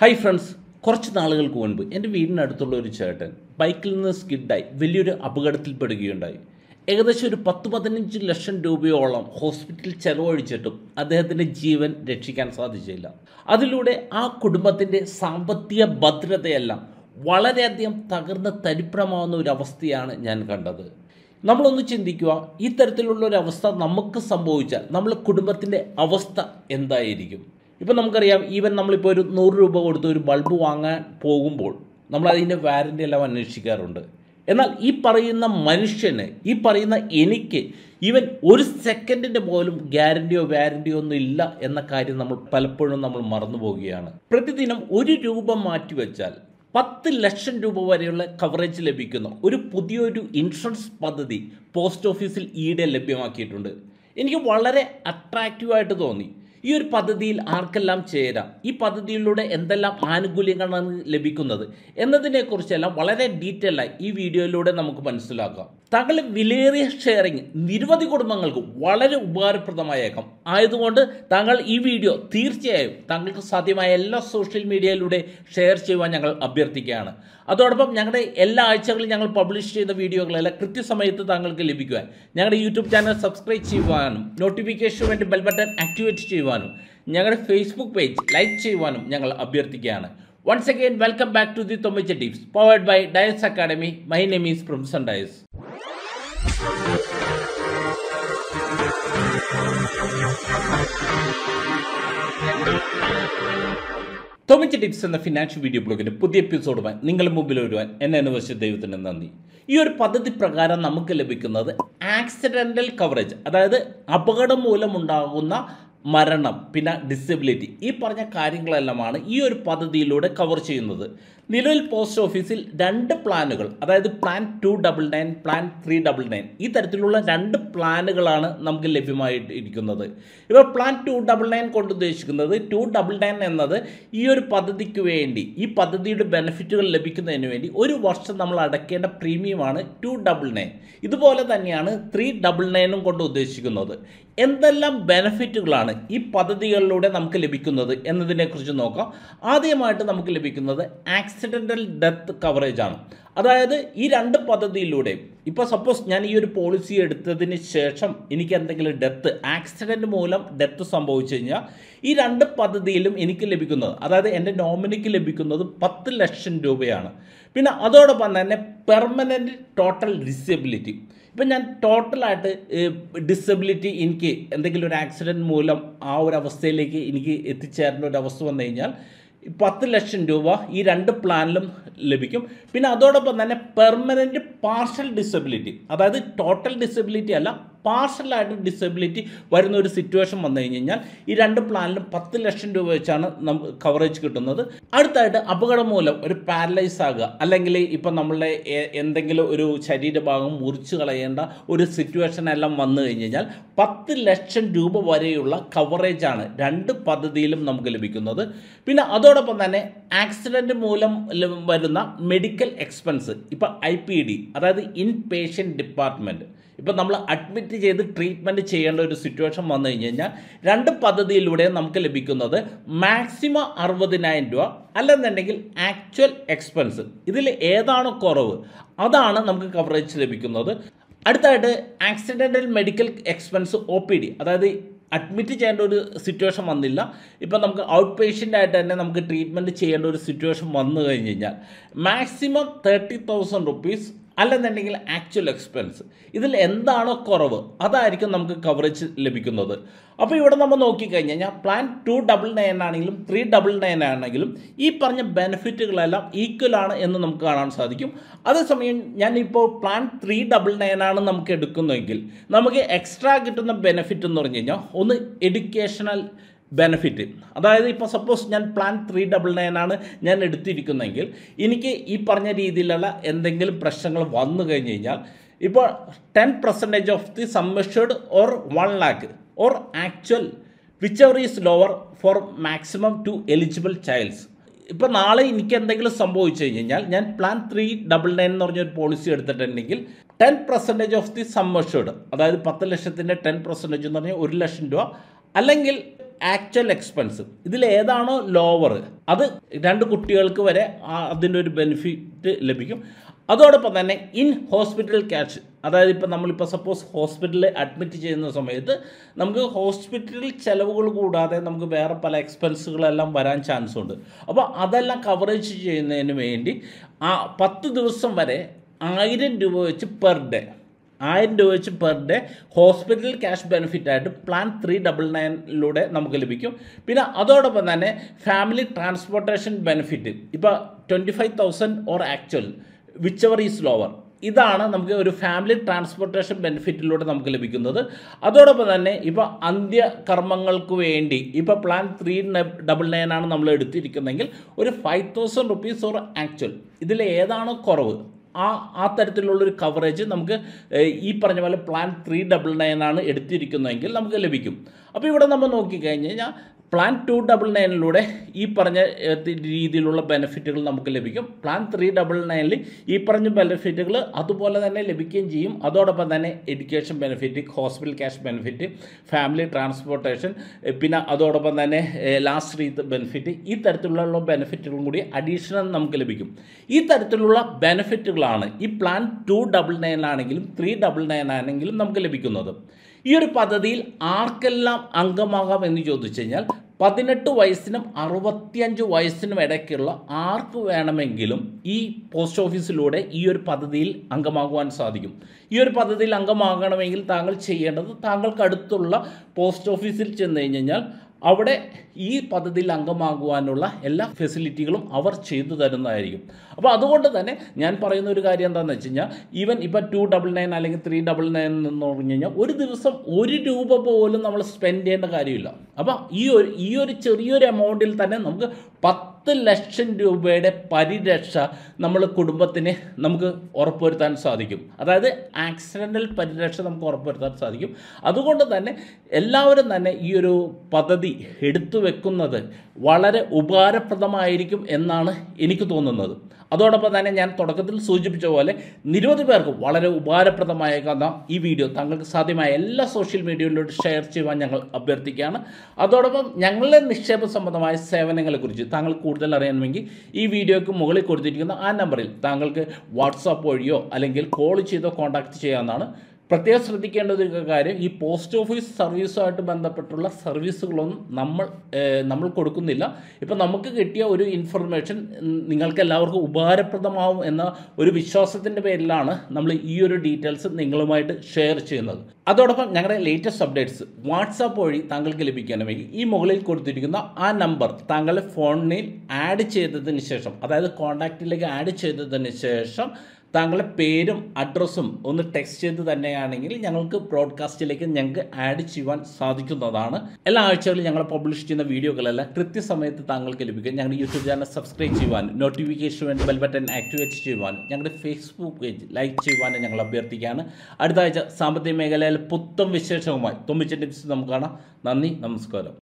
hi friends കുറച്ച് നാളുകൾക്ക് മുൻപ് എൻ്റെ വീടിനടുത്തുള്ള ഒരു ചേട്ടൻ ബൈക്കിൽ നിന്ന് സ്കിഡായി വലിയൊരു അപകടത്തിൽപ്പെടുകയുണ്ടായി ഏകദേശം ഒരു പത്ത് പതിനഞ്ച് ലക്ഷം രൂപയോളം ഹോസ്പിറ്റൽ ചെലവഴിച്ചിട്ടും അദ്ദേഹത്തിൻ്റെ ജീവൻ രക്ഷിക്കാൻ സാധിച്ചില്ല അതിലൂടെ ആ കുടുംബത്തിൻ്റെ സാമ്പത്തിക ഭദ്രതയെല്ലാം വളരെയധികം തകർന്ന് തരിപ്രമാവുന്ന ഒരു അവസ്ഥയാണ് ഞാൻ കണ്ടത് നമ്മളൊന്ന് ചിന്തിക്കുക ഈ തരത്തിലുള്ള ഒരു അവസ്ഥ നമുക്ക് സംഭവിച്ചാൽ നമ്മളെ കുടുംബത്തിൻ്റെ അവസ്ഥ എന്തായിരിക്കും ഇപ്പം നമുക്കറിയാം ഈവൻ നമ്മളിപ്പോൾ ഒരു നൂറ് രൂപ കൊടുത്ത് ഒരു ബൾബ് വാങ്ങാൻ പോകുമ്പോൾ നമ്മൾ അതിൻ്റെ വാരൻ്റി എല്ലാം അന്വേഷിക്കാറുണ്ട് എന്നാൽ ഈ പറയുന്ന മനുഷ്യന് ഈ പറയുന്ന എനിക്ക് ഈവൻ ഒരു സെക്കൻഡിൻ്റെ പോലും ഗ്യാരണ്ടിയോ വാരണ്ടിയോ ഒന്നും ഇല്ല എന്ന കാര്യം നമ്മൾ പലപ്പോഴും നമ്മൾ മറന്നു പോവുകയാണ് പ്രതിദിനം ഒരു രൂപ മാറ്റിവെച്ചാൽ പത്ത് ലക്ഷം രൂപ വരെയുള്ള കവറേജ് ലഭിക്കുന്ന ഒരു പുതിയൊരു ഇൻഷുറൻസ് പദ്ധതി പോസ്റ്റ് ഓഫീസിൽ ഈടെ ലഭ്യമാക്കിയിട്ടുണ്ട് എനിക്ക് വളരെ അട്രാക്റ്റീവായിട്ട് തോന്നി ഈ ഒരു പദ്ധതിയിൽ ആർക്കെല്ലാം ചേരാം ഈ പദ്ധതിയിലൂടെ എന്തെല്ലാം ആനുകൂല്യങ്ങളാണ് ലഭിക്കുന്നത് എന്നതിനെക്കുറിച്ചെല്ലാം വളരെ ഡീറ്റെയിൽ ആയി ഈ വീഡിയോയിലൂടെ നമുക്ക് മനസ്സിലാക്കാം താങ്കൾ വിലയേറിയ ഷെയറിങ് നിരവധി കുടുംബങ്ങൾക്ക് വളരെ ഉപകാരപ്രദമായേക്കാം ആയതുകൊണ്ട് താങ്കൾ ഈ വീഡിയോ തീർച്ചയായും താങ്കൾക്ക് സാധ്യമായ എല്ലാ സോഷ്യൽ മീഡിയയിലൂടെ ഷെയർ ചെയ്യുവാൻ ഞങ്ങൾ അഭ്യർത്ഥിക്കുകയാണ് അതോടൊപ്പം ഞങ്ങളുടെ എല്ലാ ആഴ്ചകളിലും ഞങ്ങൾ പബ്ലിഷ് ചെയ്യുന്ന വീഡിയോകളെല്ലാം കൃത്യസമയത്ത് താങ്കൾക്ക് ലഭിക്കുവാൻ ഞങ്ങളുടെ യൂട്യൂബ് ചാനൽ സബ്സ്ക്രൈബ് ചെയ്യുവാനും നോട്ടിഫിക്കേഷന് വേണ്ടി ബെൽ ബട്ടൺ ആക്ടിവേറ്റ് ചെയ്യുവാനും ഞങ്ങളുടെ ഫേസ്ബുക്ക് പേജ് ലൈക്ക് ചെയ്യുവാനും ഞങ്ങൾ അഭ്യർത്ഥിക്കുകയാണ് once again welcome back to the Thommicha tips powered by Dias academy my name is Primson Dias Thommicha tips എന്ന ഫിനാൻഷ്യൽ വീഡിയോ ബ്ലോഗിന്റെ പുതിയ എപ്പിസോഡുമായി നിങ്ങളുടെ മുമ്പിൽ വരുവാൻ എന്നെ അനുവദിച്ച ദൈവത്തിന് നന്ദി ഈ ഒരു പദ്ധതി പ്രകാരം നമുക്ക് ലഭിക്കുന്നത് ആക്സിഡൻ്റൽ കവറേജ് അതായത് അപകടം മൂലമുണ്ടാകുന്ന മരണം പിന്നെ ഡിസബിലിറ്റി ഈ പറഞ്ഞ കാര്യങ്ങളെല്ലാമാണ് ഈ ഒരു പദ്ധതിയിലൂടെ കവർ ചെയ്യുന്നത് നിലവിൽ പോസ്റ്റ് ഓഫീസിൽ രണ്ട് പ്ലാനുകൾ അതായത് plan two double nine plan three double nine ഈ തരത്തിലുള്ള രണ്ട് പ്ലാനുകളാണ് നമുക്ക് ലഭ്യമായിരിക്കുന്നത് ഇപ്പോൾ പ്ലാൻ ടു ഡബിൾ നയൻ കൊണ്ട് ഉദ്ദേശിക്കുന്നത് ടു ഡബിൾ നയൻ എന്നത് ഈ ഒരു പദ്ധതിക്ക് വേണ്ടി ഈ പദ്ധതിയുടെ ബെനിഫിറ്റുകൾ ലഭിക്കുന്നതിന് വേണ്ടി ഒരു വർഷം നമ്മൾ അടയ്ക്കേണ്ട പ്രീമിയമാണ് ടു ഡബിൾ നയൻ ഇതുപോലെ തന്നെയാണ് ത്രീ ഡബിൾ നയനും കൊണ്ട് ഉദ്ദേശിക്കുന്നത് എന്തെല്ലാം ബെനിഫിറ്റുകളാണ് ഈ പദ്ധതികളിലൂടെ നമുക്ക് ലഭിക്കുന്നത് എന്നതിനെക്കുറിച്ച് നോക്കാം ആദ്യമായിട്ട് നമുക്ക് ലഭിക്കുന്നത് ആക്സിഡൻ്റൽ ഡെത്ത് കവറേജ് ആണ് അതായത് ഈ രണ്ട് പദ്ധതിയിലൂടെ ഇപ്പോൾ സപ്പോസ് ഞാൻ ഈ ഒരു പോളിസി എടുത്തതിന് ശേഷം എനിക്ക് എന്തെങ്കിലും ഡെത്ത് ആക്സിഡൻറ്റ് മൂലം ഡെത്ത് സംഭവിച്ചു കഴിഞ്ഞാൽ ഈ രണ്ട് പദ്ധതിയിലും എനിക്ക് ലഭിക്കുന്നത് അതായത് എൻ്റെ നോമിനിക്ക് ലഭിക്കുന്നത് പത്ത് ലക്ഷം രൂപയാണ് പിന്നെ അതോടൊപ്പം തന്നെ പെർമനൻറ്റ് ടോട്ടൽ ഡിസബിലിറ്റി ഇപ്പം ഞാൻ ടോട്ടലായിട്ട് ഡിസബിലിറ്റി എനിക്ക് എന്തെങ്കിലും ഒരു ആക്സിഡൻറ്റ് മൂലം ആ ഒരു അവസ്ഥയിലേക്ക് എനിക്ക് എത്തിച്ചേരേണ്ട ഒരു അവസ്ഥ വന്നു കഴിഞ്ഞാൽ പത്ത് ലക്ഷം രൂപ ഈ രണ്ട് പ്ലാനിലും ലഭിക്കും പിന്നെ അതോടൊപ്പം തന്നെ പെർമനൻറ്റ് പാർഷ്യൽ ഡിസബിലിറ്റി അതായത് ടോട്ടൽ ഡിസബിലിറ്റി അല്ല പാർഷ്യലായിട്ട് ഡിസബിലിറ്റി വരുന്ന ഒരു സിറ്റുവേഷൻ വന്നു കഴിഞ്ഞ് കഴിഞ്ഞാൽ ഈ രണ്ട് പ്ലാനിലും പത്ത് ലക്ഷം രൂപ വെച്ചാണ് നമുക്ക് കവറേജ് കിട്ടുന്നത് അടുത്തായിട്ട് അപകടം മൂലം ഒരു പാരലൈസ് ആകുക അല്ലെങ്കിൽ ഇപ്പം നമ്മളുടെ എന്തെങ്കിലും ഒരു ശരീരഭാഗം മുറിച്ച് കളയേണ്ട ഒരു സിറ്റുവേഷൻ എല്ലാം വന്നു കഴിഞ്ഞ് കഴിഞ്ഞാൽ പത്ത് ലക്ഷം രൂപ വരെയുള്ള കവറേജാണ് രണ്ട് പദ്ധതിയിലും നമുക്ക് ലഭിക്കുന്നത് പിന്നെ അതോടൊപ്പം തന്നെ ആക്സിഡൻറ്റ് മൂലം വരുന്ന മെഡിക്കൽ എക്സ്പെൻസ് ഇപ്പം ഐ പി ഡി അതായത് ഇൻ പേഷ്യൻ്റ് ഡിപ്പാർട്ട്മെൻറ്റ് ഇപ്പം നമ്മൾ അഡ്മിറ്റ് ചെയ്ത് ട്രീറ്റ്മെൻറ്റ് ചെയ്യേണ്ട ഒരു സിറ്റുവേഷൻ വന്നു കഴിഞ്ഞ് കഴിഞ്ഞാൽ രണ്ട് പദ്ധതിയിലൂടെ നമുക്ക് ലഭിക്കുന്നത് മാക്സിമം അറുപതിനായിരം രൂപ അല്ലെന്നുണ്ടെങ്കിൽ ആക്ച്വൽ എക്സ്പെൻസ് ഇതിൽ ഏതാണോ കുറവ് അതാണ് നമുക്ക് കവറേജ് ലഭിക്കുന്നത് അടുത്തായിട്ട് accidental medical expense O P D അതായത് അഡ്മിറ്റ് ചെയ്യേണ്ട ഒരു സിറ്റുവേഷൻ വന്നില്ല ഇപ്പം നമുക്ക് ഔട്ട് പേഷ്യൻ്റ് ആയിട്ട് തന്നെ നമുക്ക് ട്രീറ്റ്മെൻറ്റ് ചെയ്യേണ്ട ഒരു സിറ്റുവേഷൻ വന്നു കഴിഞ്ഞ് കഴിഞ്ഞാൽ മാക്സിമം തേർട്ടി തൗസൻഡ് റുപ്പീസ് അല്ലെന്നുണ്ടെങ്കിൽ ആക്ച്വൽ എക്സ്പെൻസ് ഇതിൽ എന്താണോ കുറവ് അതായിരിക്കും നമുക്ക് കവറേജ് ലഭിക്കുന്നത് അപ്പോൾ ഇവിടെ നമ്മൾ നോക്കിക്കഴിഞ്ഞ് കഴിഞ്ഞാൽ പ്ലാൻ ടു ഡബിൾ നയൻ ആണെങ്കിലും ത്രീ ഡബിൾ നയൻ ആണെങ്കിലും ഈ പറഞ്ഞ ബെനിഫിറ്റുകളെല്ലാം ഈക്വൽ ആണ് എന്ന് നമുക്ക് കാണാൻ സാധിക്കും അതേസമയം ഞാനിപ്പോൾ പ്ലാൻ ത്രീ ഡബിൾ നയൻ ആണ് നമുക്ക് എടുക്കുന്നതെങ്കിൽ നമുക്ക് എക്സ്ട്രാ കിട്ടുന്ന ബെനിഫിറ്റ് എന്ന് പറഞ്ഞു കഴിഞ്ഞാൽ ഒന്ന് എഡ്യൂക്കേഷണൽ ബെനിഫിറ്റ് അതായത് ഇപ്പോൾ സപ്പോസ് ഞാൻ പ്ലാൻ ത്രീ ഡബിൾ നയൻ ആണ് ഞാൻ എടുത്തിരിക്കുന്നതെങ്കിൽ എനിക്ക് ഈ പറഞ്ഞ രീതിയിലുള്ള എന്തെങ്കിലും പ്രശ്നങ്ങൾ വന്നു കഴിഞ്ഞ് കഴിഞ്ഞാൽ ഇപ്പോൾ ten percentage of the sum assured or one lakh or actual whichever is lower for maximum two eligible childs ഇപ്പോൾ നാളെ എനിക്ക് എന്തെങ്കിലും സംഭവിച്ചു കഴിഞ്ഞ് കഴിഞ്ഞാൽ ഞാൻ പ്ലാൻ ത്രീ ഡബിൾ നയൻ എന്ന് പറഞ്ഞൊരു പോളിസി എടുത്തിട്ടുണ്ടെങ്കിൽ ten percentage of the sum assured അതായത് പത്ത് ലക്ഷത്തിൻ്റെ ടെൻ പെർസെൻറ്റേജ് എന്ന് പറഞ്ഞാൽ ഒരു ലക്ഷം രൂപ അല്ലെങ്കിൽ ആക്ച്വൽ എക്സ്പെൻസ് ഇതിൽ ഏതാണോ ലോവർ അത് രണ്ട് കുട്ടികൾക്ക് വരെ ആ- അതിൻ്റെ ഒരു ബെനിഫിറ്റ് ലഭിക്കും അതോടൊപ്പം തന്നെ ഇൻ ഹോസ്പിറ്റൽ ക്യാഷ് അതായത് ഇപ്പോൾ നമ്മളിപ്പോൾ സപ്പോസ് ഹോസ്പിറ്റലിൽ അഡ്മിറ്റ് ചെയ്യുന്ന സമയത്ത് നമുക്ക് ഹോസ്പിറ്റൽ ചിലവുകൾ കൂടാതെ നമുക്ക് വേറെ പല എക്സ്പെൻസുകളെല്ലാം വരാൻ ചാൻസ് ഉണ്ട് അപ്പോൾ അതെല്ലാം കവറേജ് ചെയ്യുന്നതിന് വേണ്ടി ആ പത്ത് ദിവസം വരെ ആയിരം രൂപ വെച്ച് പെർ ഡേ ആയിരം രൂപ വെച്ച് per day hospital cash benefit ആയിട്ട് പ്ലാൻ ത്രീ ഡബിൾ നയനിലൂടെ നമുക്ക് ലഭിക്കും പിന്നെ അതോടൊപ്പം തന്നെ ഫാമിലി ട്രാൻസ്പോർട്ടേഷൻ ബെനിഫിറ്റ് ഇപ്പോൾ twenty five thousand or actual whichever is lower ഇതാണ് നമുക്ക് ഒരു ഫാമിലി ട്രാൻസ്പോർട്ടേഷൻ ബെനിഫിറ്റിലൂടെ നമുക്ക് ലഭിക്കുന്നത് അതോടൊപ്പം തന്നെ ഇപ്പോൾ അന്ത്യകർമ്മങ്ങൾക്ക് വേണ്ടി ഇപ്പോൾ പ്ലാൻ ത്രീ ഡബിൾ നയൻ ആണ് നമ്മൾ എടുത്തിരിക്കുന്നതെങ്കിൽ ഒരു five thousand rupees or actual ഇതിൽ ഏതാണോ കുറവ് ആ ആ തരത്തിലുള്ളൊരു കവറേജ് നമുക്ക് ഏഹ്, ഈ പറഞ്ഞ പോലെ പ്ലാൻ ത്രീ ഡബിൾ നയൻ ആണ് എടുത്തിരിക്കുന്നതെങ്കിൽ നമുക്ക് ലഭിക്കും അപ്പോൾ ഇവിടെ നമ്മൾ നോക്കിക്കഴിഞ്ഞ് കഴിഞ്ഞാൽ പ്ലാൻ ടു ഡബിൾ നയനിലൂടെ ഈ പറഞ്ഞ ഏഹ്, തി- രീതിയിലുള്ള ബെനിഫിറ്റുകൾ നമുക്ക് ലഭിക്കും പ്ലാൻ ത്രീ ഡബിൾ നയനിൽ ഈ പറഞ്ഞ ബെനിഫിറ്റുകൾ അതുപോലെ തന്നെ ലഭിക്കുകയും ചെയ്യും അതോടൊപ്പം തന്നെ education benefit hospital cash benefit family transportation ഏഹ്, പിന്നെ അതോടൊപ്പം തന്നെ ലാസ്റ്റ് റീത്ത് ബെനിഫിറ്റ് ഈ തരത്തിലുള്ള ബെനിഫിറ്റുകളും കൂടി അഡീഷണൽ നമുക്ക് ലഭിക്കും ഈ തരത്തിലുള്ള ബെനിഫിറ്റുകളാണ് ഈ പ്ലാൻ ടു ഡബിൾ നയൻ ആണെങ്കിലും ത്രീ ഡബിൾ നയൻ ആണെങ്കിലും നമുക്ക് ലഭിക്കുന്നത് ഈ ഒരു പദ്ധതിയിൽ ആർക്കെല്ലാം അംഗമാകാം എന്ന് ചോദിച്ചു കഴിഞ്ഞാൽ പതിനെട്ട് വയസ്സിനും അറുപത്തിയഞ്ച് വയസ്സിനും ഇടയ്ക്കുള്ള ആർക്ക് വേണമെങ്കിലും ഈ പോസ്റ്റ് ഓഫീസിലൂടെ ഈ ഒരു പദ്ധതിയിൽ അംഗമാകുവാൻ സാധിക്കും ഈ ഒരു പദ്ധതിയിൽ അംഗമാകണമെങ്കിൽ താങ്കൾ ചെയ്യേണ്ടത് താങ്കൾക്ക് അടുത്തുള്ള പോസ്റ്റ് ഓഫീസിൽ ചെന്ന് കഴിഞ്ഞ് കഴിഞ്ഞാൽ അവിടെ ഈ പദ്ധതിയിൽ അംഗമാകുവാനുള്ള എല്ലാ ഫെസിലിറ്റികളും അവർ ചെയ്തു തരുന്നതായിരിക്കും അപ്പോൾ അതുകൊണ്ട് തന്നെ ഞാൻ പറയുന്ന ഒരു കാര്യം എന്താണെന്ന് വെച്ച് കഴിഞ്ഞാൽ ഈവൻ ഇപ്പോൾ ടു ഡബിൾ നയൻ അല്ലെങ്കിൽ ത്രീ ഡബിൾ നയൻ എന്ന് പറഞ്ഞു കഴിഞ്ഞാൽ ഒരു ദിവസം ഒരു രൂപ പോലും നമ്മൾ സ്പെൻഡ് ചെയ്യേണ്ട കാര്യമില്ല അപ്പോൾ ഈ ഒരു ഈ ഒരു ചെറിയൊരു എമൗണ്ടിൽ തന്നെ നമുക്ക് പത്ത് ലക്ഷം രൂപയുടെ പരിരക്ഷ നമ്മൾ കുടുംബത്തിന് നമുക്ക് ഉറപ്പുവരുത്താൻ സാധിക്കും അതായത് ആക്സിഡൻ്റൽ പരിരക്ഷ നമുക്ക് ഉറപ്പുവരുത്താൻ സാധിക്കും അതുകൊണ്ട് തന്നെ എല്ലാവരും തന്നെ ഈ ഒരു പദ്ധതി എടുത്തു വെക്കുന്നത് വളരെ ഉപകാരപ്രദമായിരിക്കും എന്നാണ് എനിക്ക് തോന്നുന്നത് അതോടൊപ്പം തന്നെ ഞാൻ തുടക്കത്തിൽ സൂചിപ്പിച്ച പോലെ നിരവധി പേർക്ക് വളരെ ഉപകാരപ്രദമായേക്കാവുന്ന ഈ വീഡിയോ താങ്കൾക്ക് സാധ്യമായ എല്ലാ സോഷ്യൽ മീഡിയയിലോട്ട് ഷെയർ ചെയ്യുവാൻ ഞങ്ങൾ അഭ്യർത്ഥിക്കുകയാണ് അതോടൊപ്പം ഞങ്ങളുടെ നിക്ഷേപ സംബന്ധമായ സേവനങ്ങളെക്കുറിച്ച് താങ്കൾ കൂടുതൽ അറിയണമെങ്കിൽ ഈ വീഡിയോയ്ക്ക് മുകളിൽ കൊടുത്തിരിക്കുന്ന ആ നമ്പറിൽ താങ്കൾക്ക് വാട്സാപ്പ് വഴിയോ അല്ലെങ്കിൽ കോൾ ചെയ്തോ കോൺടാക്റ്റ് ചെയ്യാവുന്നതാണ് പ്രത്യേകം ശ്രദ്ധിക്കേണ്ട ഒരു കാര്യം ഈ പോസ്റ്റ് ഓഫീസ് സർവീസുമായിട്ട് ബന്ധപ്പെട്ടുള്ള സർവീസുകളൊന്നും നമ്മൾ ഏഹ്, നമ്മൾ കൊടുക്കുന്നില്ല ഇപ്പം നമുക്ക് കിട്ടിയ ഒരു ഇൻഫർമേഷൻ നിങ്ങൾക്ക് എല്ലാവർക്കും ഉപകാരപ്രദമാവും എന്ന ഒരു വിശ്വാസത്തിൻ്റെ പേരിലാണ് നമ്മൾ ഈ ഒരു ഡീറ്റെയിൽസ് നിങ്ങളുമായിട്ട് ഷെയർ ചെയ്യുന്നത് അതോടൊപ്പം ഞങ്ങളുടെ ലേറ്റസ്റ്റ് അപ്ഡേറ്റ്സ് വാട്സാപ്പ് വഴി താങ്കൾക്ക് ലഭിക്കണമെങ്കിൽ ഈ മുകളിൽ കൊടുത്തിരിക്കുന്ന ആ നമ്പർ താങ്കളുടെ ഫോണിൽ ആഡ് ചെയ്തതിന് ശേഷം അതായത് കോൺടാക്റ്റിലേക്ക് ആഡ് ചെയ്തതിന് ശേഷം താങ്കളുടെ പേരും അഡ്രസ്സും ഒന്ന് ടെക്സ്റ്റ് ചെയ്ത് തന്നെയാണെങ്കിൽ ഞങ്ങൾക്ക് ബ്രോഡ്കാസ്റ്റിലേക്ക് ഞങ്ങൾക്ക് ആഡ് ചെയ്യുവാൻ സാധിക്കുന്നതാണ് എല്ലാ ആഴ്ചകളിലും ഞങ്ങൾ പബ്ലിഷ് ചെയ്യുന്ന വീഡിയോകളെല്ലാം കൃത്യസമയത്ത് താങ്കൾക്ക് ലഭിക്കും ഞങ്ങളുടെ യൂട്യൂബ് ചാനൽ സബ്സ്ക്രൈബ് ചെയ്യുവാനും നോട്ടിഫിക്കേഷൻ വേണ്ടി ബെൽ ബട്ടൺ ആക്ടിവേറ്റ് ചെയ്യുവാനും ഞങ്ങളുടെ ഫേസ്ബുക്ക് പേജ് ലൈക്ക് ചെയ്യുവാനും ഞങ്ങൾ അഭ്യർത്ഥിക്കുകയാണ് അടുത്ത ആഴ്ച സാമ്പത്തിക മേഖലയിൽ പുത്തം വിശേഷവുമായി തൊമ്മിച്ച ടിപ്സ് നമുക്ക് കാണാം നന്ദി നമസ്കാരം